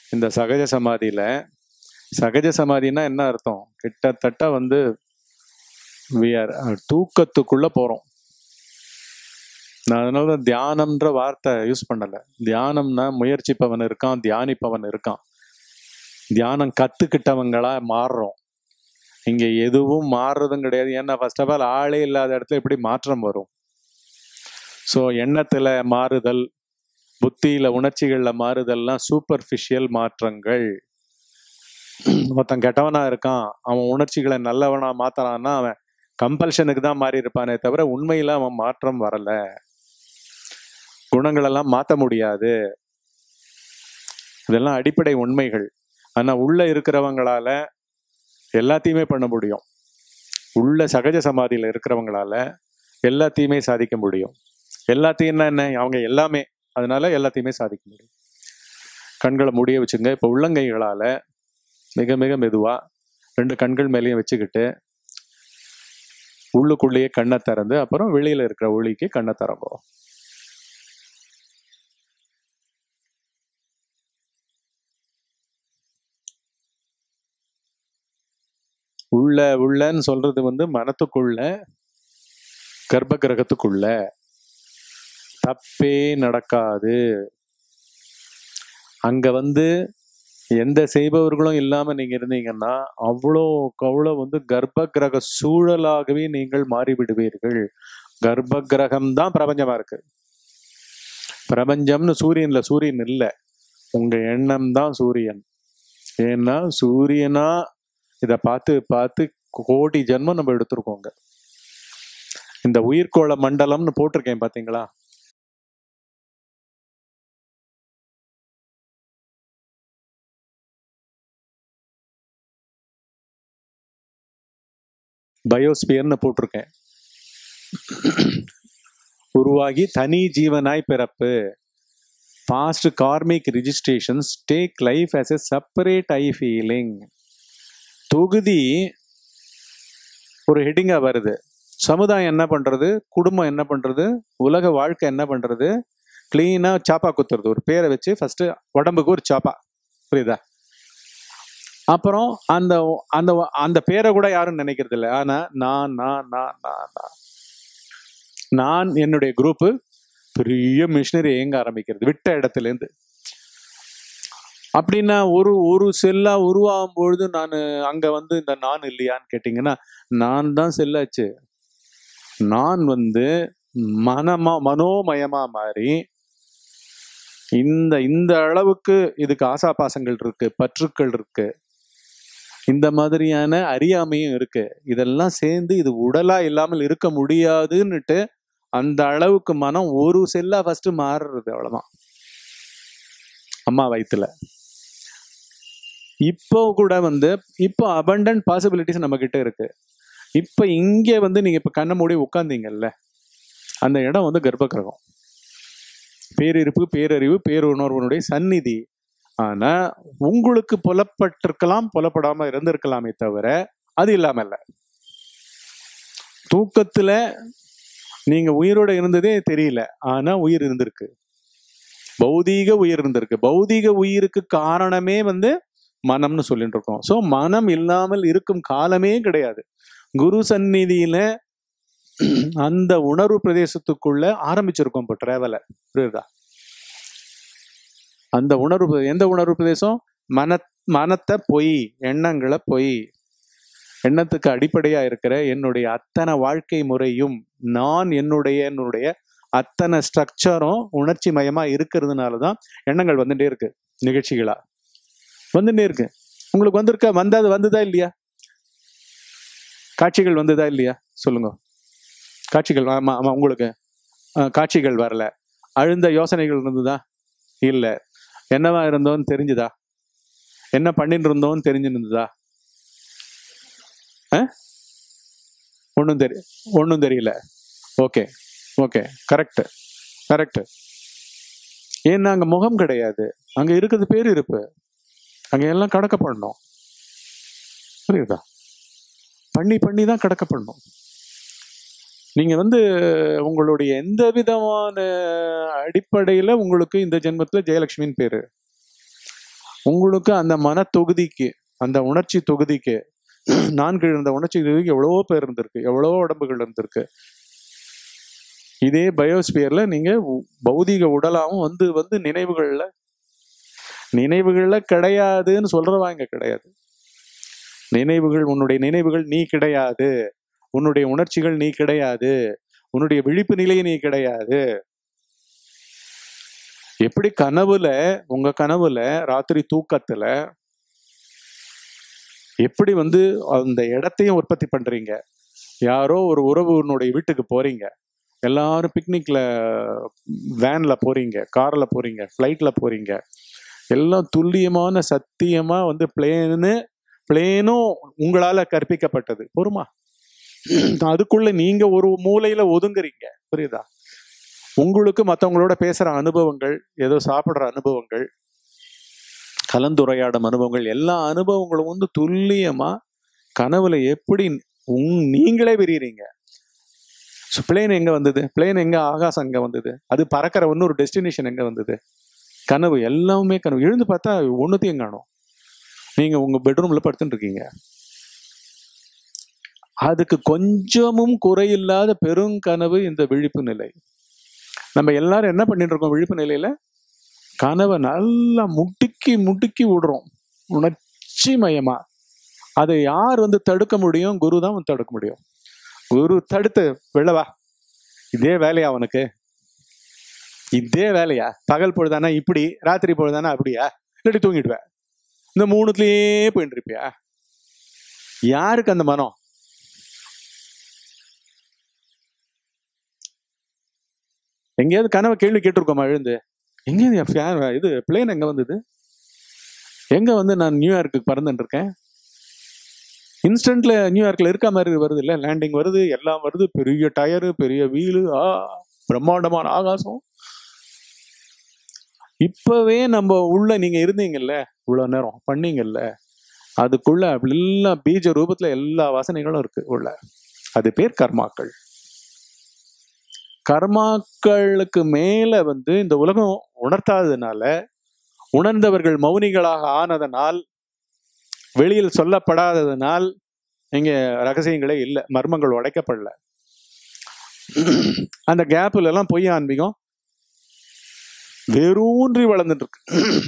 இந்த சகஜ சமாதியில சகஜ சமாதினா என்ன அர்த்தம் கிட்டத்தட்ட வந்து we are, அஹ், தூக்கத்துக்குள்ள போறோம் நான் அதனால தான் தியானம்ன்ற வார்த்தை யூஸ் பண்ணல தியானம்னா முயற்சிப்பவன் இருக்கான் தியானிப்பவன் இருக்கான் தியானம் கத்துக்கிட்டவங்களா மாறுறோம் இங்க எதுவும் மாறுறதும் கிடையாது ஏன்னா ஃபர்ஸ்ட் ஆஃப் ஆல் ஆளே இல்லாத இடத்துல எப்படி மாற்றம் வரும் ஸோ எண்ணத்துல மாறுதல் புத்தியில உணர்ச்சிகள்ல மாறுதல்லாம் சூப்பர்ஃபிஷியல் மாற்றங்கள் ஒருத்தன் கெட்டவனா இருக்கான் அவன் உணர்ச்சிகளை நல்லவனா மாத்தறான்னா அவன் கம்பல்ஷனுக்கு தான் மாறி இருப்பானே தவிர உண்மையில அவன் மாற்றம் வரல குணங்களெல்லாம் மாத்த முடியாது இதெல்லாம் அடிப்படை உண்மைகள் ஆனா உள்ள இருக்கிறவங்களால எல்லாத்தையுமே பண்ண முடியும் உள்ள சகஜ சமாதியில இருக்கிறவங்களால எல்லாத்தையுமே சாதிக்க முடியும் எல்லாத்தையும் என்ன அவங்க எல்லாமே அதனால எல்லாத்தையுமே சாதிக்க முடியும் கண்களை முடிய வச்சுங்க இப்ப உள்ளங்கைகளால மிக மிக மெதுவா ரெண்டு கண்கள் மேலேயும் வச்சுக்கிட்டு உள்ளுக்குள்ளேயே கண்ணை திறந்து அப்புறம் வெளியில இருக்கிற ஒளிக்கு கண்ணை திறங்கோ உள்ள உள்ளன்னு சொல்றது வந்து மனத்துக்குள்ள கர்ப்ப கிரகத்துக்குள்ள தப்பே நடக்காது அங்க வந்து எந்த செய்பவர்களும் இல்லாம நீங்க இருந்தீங்கன்னா அவ்வளோக்கு அவ்வளோ வந்து கர்ப்ப கிரக சூழலாகவே நீங்கள் மாறிவிடுவீர்கள் கர்ப்ப கிரகம் தான் பிரபஞ்சமா இருக்கு பிரபஞ்சம்னு சூரியன்ல சூரியன் இல்லை உங்க எண்ணம் தான் சூரியன் ஏன்னா சூரியனா இதை பார்த்து பார்த்து கோடி ஜென்மம் நம்ம எடுத்திருக்கோங்க இந்த உயிர்கோள மண்டலம்னு போட்டிருக்கேன் பாத்தீங்களா பயோஸ்பியர்னு போட்டிருக்கேன் உருவாகி தனி ஜீவனாய் பிறப்பு past karmic registrations take life as a separate I feeling தொகுதி ஒரு ஹெட்டிங்கா வருது சமுதாயம் என்ன பண்றது குடும்பம் என்ன பண்றது உலக வாழ்க்கை என்ன பண்றது கிளீனா சாப்பா குத்துறது ஒரு பேரை வச்சு ஃபர்ஸ்ட் உடம்புக்கு ஒரு சாப்பா புரியுதா அப்புறம் அந்த அந்த அந்த பேரை கூட யாரும் நினைக்கிறது இல்லை ஆனா நான் நான் நான் நான் நான் நான் என்னுடைய குரூப்பு பெரிய மிஷினரி இயங்க ஆரம்பிக்கிறது விட்ட இடத்துல இருந்து அப்படின்னா ஒரு ஒரு செல்லா உருவாகும் பொழுது நான் அங்க வந்து இந்த நான் இல்லையான்னு கேட்டிங்கன்னா நான் தான் செல்லாச்சு நான் வந்து மனமா மனோமயமா மாறி இந்த இந்த அளவுக்கு இதுக்கு ஆசாபாசங்கள் இருக்கு பற்றுக்கள் இருக்கு இந்த மாதிரியான அறியாமையும் இருக்கு இதெல்லாம் சேர்ந்து இது உடலா இல்லாமல் இருக்க முடியாதுன்னுட்டு அந்த அளவுக்கு மனம் ஒரு செல்லா ஃபர்ஸ்ட் மாறுறது அவ்வளவுதான் அம்மா வயித்துல இப்போ கூட வந்து இப்போ அபண்டன்ட் பாசிபிலிட்டிஸ் நம்ம கிட்ட இருக்கு இப்போ இங்க வந்து நீங்க இப்ப கண்ணை மூடி உட்காந்தீங்கல்ல அந்த இடம் வந்து கர்ப்ப கிரகம் பேரிருப்பு பேரறிவு பேருணர்வனுடைய சந்நிதி ஆனா உங்களுக்கு புலப்பட்டிருக்கலாம் புலப்படாம இருந்திருக்கலாமே தவிர அது இல்லாம இல்ல தூக்கத்துல நீங்க உயிரோட இருந்ததே தெரியல ஆனா உயிர் இருந்திருக்கு பௌதீக உயிர் இருந்திருக்கு பௌதீக உயிருக்கு காரணமே வந்து மனம்னு சொல்லிட்டு இருக்கோம் சோ மனம் இல்லாமல் இருக்கும் காலமே கிடையாது குரு சந்நிதியில அந்த உணர்வு பிரதேசத்துக்குள்ள ஆரம்பிச்சிருக்கோம் இப்போ டிராவல புரியுதா அந்த உணர்வு பிரதே- எந்த உணர்வு பிரதேசம் மன மனத்தை பொய் எண்ணங்களை பொய் எண்ணத்துக்கு அடிப்படையா இருக்கிற என்னுடைய அத்தனை வாழ்க்கை முறையும் நான் என்னுடைய என்னுடைய அத்தனை ஸ்ட்ரக்சரும் உணர்ச்சி மயமா இருக்கிறதுனால தான் எண்ணங்கள் வந்துட்டே இருக்கு நிகழ்ச்சிகளா வந்துட்டே இருக்கு உங்களுக்கு வந்திருக்க வந்தது வந்ததா இல்லையா காட்சிகள் வந்ததா இல்லையா சொல்லுங்க காட்சிகள் ஆமா ஆமா உங்களுக்கு அஹ், காட்சிகள் வரல அழுந்த யோசனைகள் இருந்ததா இல்ல என்னவா இருந்தோன்னு தெரிஞ்சுதா என்ன பண்ணிட்டு இருந்தோம்னு தெரிஞ்சிருந்ததா ஒன்றும் தெரி ஒன்றும் தெரியல ஓகே ஓகே கரெக்ட் கரெக்ட் ஏன்னா அங்க முகம் கிடையாது அங்க இருக்கிறது பேர் இருப்பு அங்க எல்லாம் கடக்க பண்ணணும் புரியுதா பண்ணி பண்ணி தான் கடக்க பண்ணணும் நீங்க வந்து உங்களுடைய எந்த விதமான அடிப்படையில உங்களுக்கு இந்த ஜென்மத்துல ஜெயலட்சுமின்னு பேரு உங்களுக்கு அந்த மன தொகுதிக்கு அந்த உணர்ச்சி தொகுதிக்கு நான்கு இருந்த உணர்ச்சி தொகுதிக்கு எவ்வளவோ பேர் இருந்திருக்கு எவ்வளவோ உடம்புகள் இருந்திருக்கு இதே பயோஸ்பியர்ல நீங்க உ- பௌதீக உடலாவும் வந்து வந்து நினைவுகள்ல நினைவுகள்ல கிடையாதுன்னு சொல்றவாங்க கிடையாது நினைவுகள் உன்னுடைய நினைவுகள் நீ கிடையாது உன்னுடைய உணர்ச்சிகள் நீ கிடையாது உன்னுடைய விழிப்பு நிலை நீ கிடையாது எப்படி கனவுல உங்க கனவுல ராத்திரி தூக்கத்துல எப்படி வந்து அந்த இடத்தையும் உற்பத்தி பண்றீங்க யாரோ ஒரு உறவுனுடைய வீட்டுக்கு போறீங்க எல்லாரும் பிக்னிக்ல வேன்ல போறீங்க கார்ல போறீங்க ஃப்ளைட்ல போறீங்க எல்லாம் துல்லியமான சத்தியமா வந்து பிளேனு பிளேனும் உங்களால கற்பிக்கப்பட்டது பொறுமா அதுக்குள்ள நீங்க ஒரு மூலையில ஒதுங்குறீங்க புரியுதா உங்களுக்கு மற்றவங்களோட பேசுற அனுபவங்கள் ஏதோ சாப்பிடுற அனுபவங்கள் கலந்துரையாடும் அனுபவங்கள் எல்லா அனுபவங்களும் வந்து துல்லியமா கனவுல எப்படி உங் நீங்களே விரிறீங்க பிளேன் எங்க வந்தது பிளேன் எங்க ஆகாசம் எங்க வந்தது அது பறக்கிற இன்னொரு டெஸ்டினேஷன் எங்க வந்தது கனவு எல்லாமே கனவு எழுந்து பார்த்தா ஒன்னுத்தையும் காணும் நீங்க உங்க பெட்ரூம்ல படுத்துட்டு இருக்கீங்க அதுக்கு கொஞ்சமும் குறையில்லாத பெருங்கனவு இந்த விழிப்பு நிலை நம்ம எல்லாரும் என்ன பண்ணிட்டு இருக்கோம் விழிப்பு நிலையில கனவை நல்லா முட்டுக்கி முட்டுக்கி விடுறோம் உணர்ச்சி மயமா அதை யார் வந்து தடுக்க முடியும் குரு தான் வந்து தடுக்க முடியும் குரு தடுத்து வெளில இதே வேலையா அவனுக்கு இதே வேலையா பகல் பொழுதானா இப்படி ராத்திரி பொழுதானா அப்படியா இல்லாட்டி தூங்கிடுவேன் இந்த மூணுத்துலயே போயிட்டு இருப்பியா யாருக்கு அந்த மனம் எங்கேயாவது கனவை கேள்வி கேட்டிருக்கோமா எழுந்து எங்கேயாவது என் fan- இது பிளேன் எங்க வந்தது எங்க வந்து நான் நியூயார்க்கு பறந்துட்டு இருக்கேன் இன்ஸ்டன்ட்ல நியூயார்க்ல இருக்க மாதிரி வருது இல்ல லேண்டிங் வருது எல்லாம் வருது பெரிய டயரு பெரிய வீலு ஆ பிரம்மாண்டமான ஆகாசம் இப்பவே நம்ம உள்ள நீங்க இருந்தீங்கல்ல இவ்வளவு நேரம் பண்ணீங்கல்ல அதுக்குள்ள அப்படி எல்லாம் பீஜ ரூபத்துல எல்லா வாசனைகளும் இருக்கு உள்ள அது பேர் கர்மாக்கள் கர்மாக்களுக்கு மேல வந்து இந்த உலகம் உணர்த்தாததுனால உணர்ந்தவர்கள் மௌனிகளாக ஆனதனால் வெளியில் சொல்லப்படாததனால் இங்க ரகசியங்களே இல்லை மர்மங்கள் உடைக்கப்படல அந்த கேப்ல எல்லாம் பொய் ஆன்மீகம் வேரூன்றி வளர்ந்துட்டு இருக்கு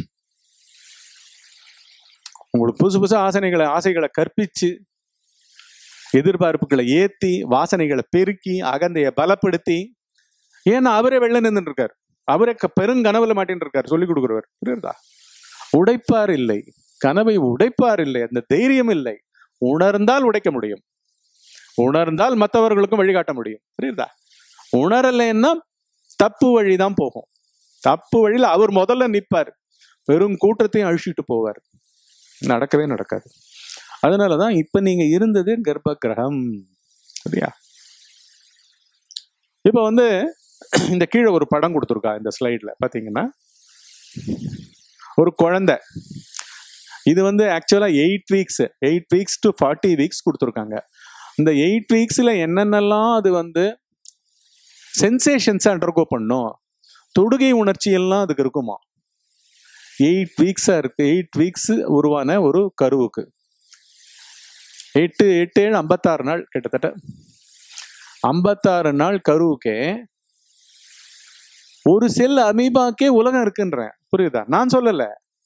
உங்களுக்கு புதுசு புதுசு ஆசனைகளை ஆசைகளை கற்பிச்சு எதிர்பார்ப்புகளை ஏத்தி வாசனைகளை பெருக்கி அகந்தைய பலப்படுத்தி ஏன்னா அவரே வெளில நின்றுட்டு இருக்காரு அவரே க- பெருங்கனவுல மாட்டின்னு இருக்காரு சொல்லி கொடுக்குறவர் புரியுதா உடைப்பார் இல்லை கனவை உடைப்பார் இல்லை அந்த தைரியம் இல்லை உணர்ந்தால் உடைக்க முடியும் உணர்ந்தால் மற்றவர்களுக்கும் வழிகாட்ட முடியும் புரியுதா உணரலைன்னா தப்பு வழிதான் போகும் தப்பு வழியில அவர் முதல்ல நிற்பார் வெறும் கூட்டத்தையும் அழிச்சிட்டு போவார் நடக்கவே நடக்காது அதனாலதான் இப்ப நீங்க இருந்தது கர்ப்ப கிரகம் சரியா இப்ப வந்து இந்த கீழே ஒரு படம் கொடுத்துருக்கா இந்த ஸ்லைட்ல பாத்தீங்கன்னா ஒரு குழந்தை இது வந்து ஆக்சுவலா eight weeks eight weeks to forty weeks கொடுத்துருக்காங்க இந்த எயிட் வீக்ஸ்ல என்னென்னலாம் அது வந்து சென்சேஷன்ஸ் அண்டர்கோ பண்ணும் தொடுகை உணர்ச்சி எல்லாம் அதுக்கு இருக்குமா எயிட் வீக்ஸா இருக்கு எயிட் வீக்ஸ் உருவான ஒரு கருவுக்கு எட்டு எட்டு ஏழு ஐம்பத்தாறு நாள் கிட்டத்தட்ட ஐம்பத்தாறு நாள் கருவுக்கே ஒரு செல் அமீபாக்கே உலகம் இருக்குன்றேன் புரியுதா நான் சொல்லல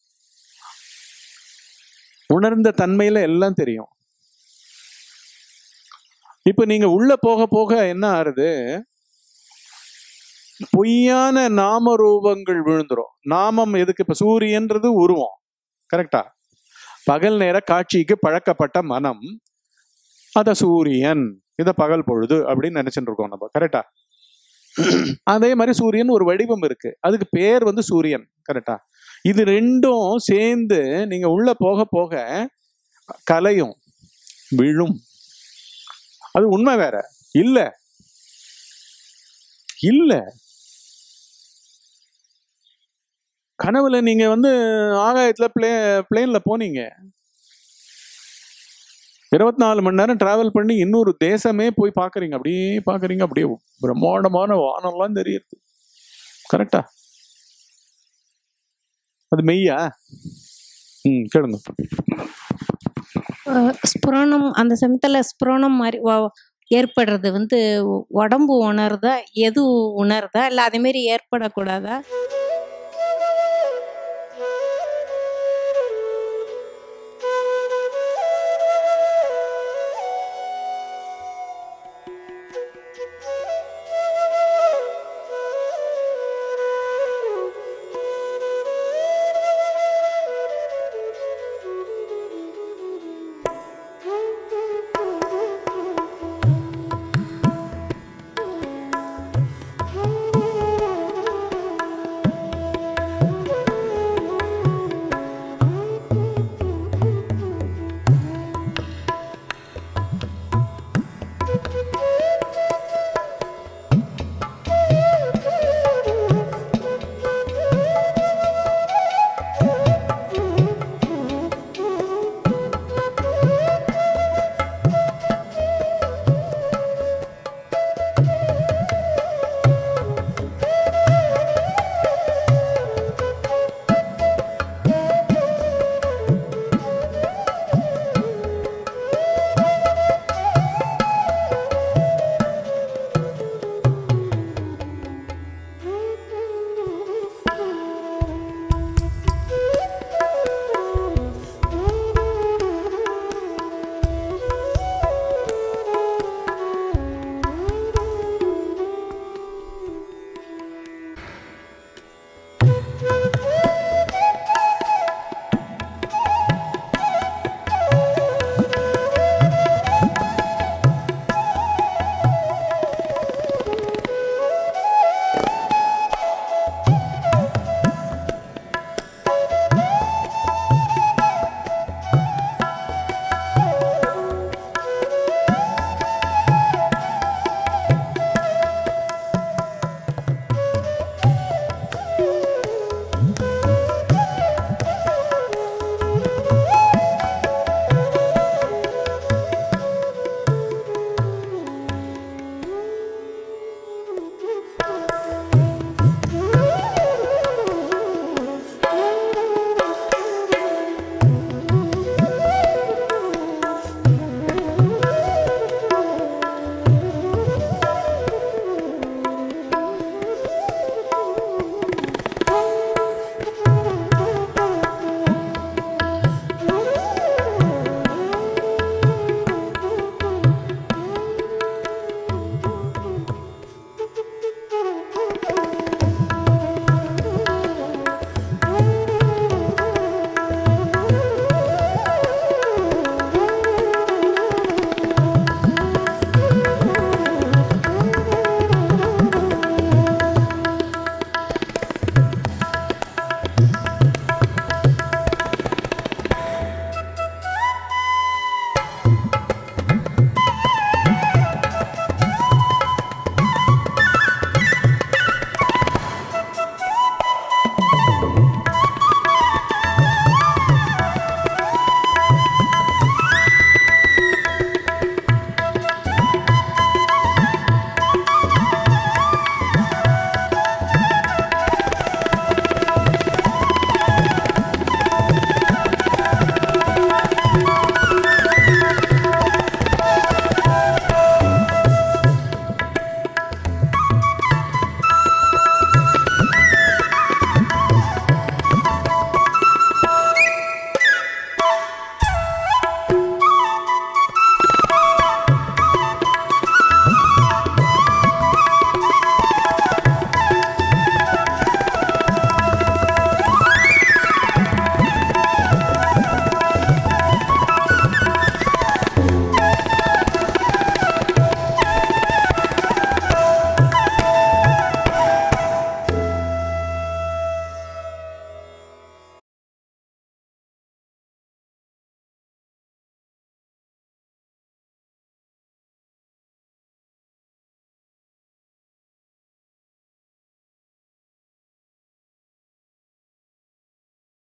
உணர்ந்த தன்மையில எல்லாம் தெரியும் இப்ப நீங்க உள்ள போக போக என்ன ஆறுது பொய்யான நாம ரூபங்கள் விழுந்துரும் நாமம் எதுக்கு இப்ப சூரியன்றது உருவம் கரெக்டா பகல் நேர காட்சிக்கு பழக்கப்பட்ட மனம் அத சூரியன் இத பகல் பொழுது அப்படின்னு நினைச்சுட்டு இருக்கோம் நம்ம கரெக்டா அதே மாதிரி சூரியன் ஒரு வடிவம் இருக்கு அதுக்கு பேர் வந்து சூரியன் கரெக்டா இது ரெண்டும் சேர்ந்து நீங்க உள்ள போக போக கலையும் விழும் அது உண்மை வேற இல்ல இல்ல கனவுல நீங்க வந்து ஆகாயத்துல பிளே பிளேன்ல போனீங்க இருபத்தி நாலு மணி நேரம் டிராவல் பண்ணி இன்னொரு தேசமே போய் பாக்குறீங்க அப்படியே பாக்குறீங்க அப்படியே பிரம்மாண்டமான வானம்லாம் தெரியுது கரெக்டா அது மெய்யா ம் கேளுங்க அஹ் ஸ்புரணம் அந்த சமயத்தில் ஸ்புரணம் மாதிரி வ- ஏற்படுறது வந்து உடம்பு உணருதா எது உணருதா இல்லை அதேமாரி ஏற்படக்கூடாதா